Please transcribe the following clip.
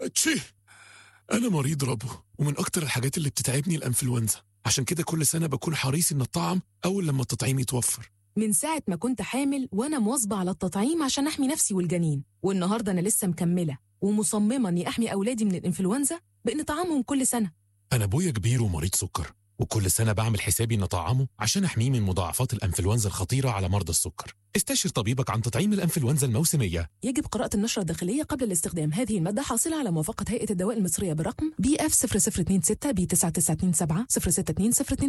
تشي أنا مريض ربو ومن أكتر الحاجات اللي بتتعبني الأنفلونزا عشان كده كل سنة بكون حريص إن الطعم أول لما التطعيم يتوفر من ساعة ما كنت حامل وأنا مواظبة على التطعيم عشان أحمي نفسي والجنين والنهاردة أنا لسه مكملة ومصممة إني أحمي أولادي من الإنفلونزا بإن طعامهم كل سنة أنا أبويا كبير ومريض سكر وكل سنة بعمل حسابي إن أطعمه عشان أحميه من مضاعفات الأنفلونزا الخطيرة على مرضى السكر استشر طبيبك عن تطعيم الأنفلونزا الموسمية يجب قراءة النشرة الداخلية قبل الاستخدام هذه المادة حاصلة على موافقة هيئة الدواء المصرية برقم بي اف 0026 بي 9927 0620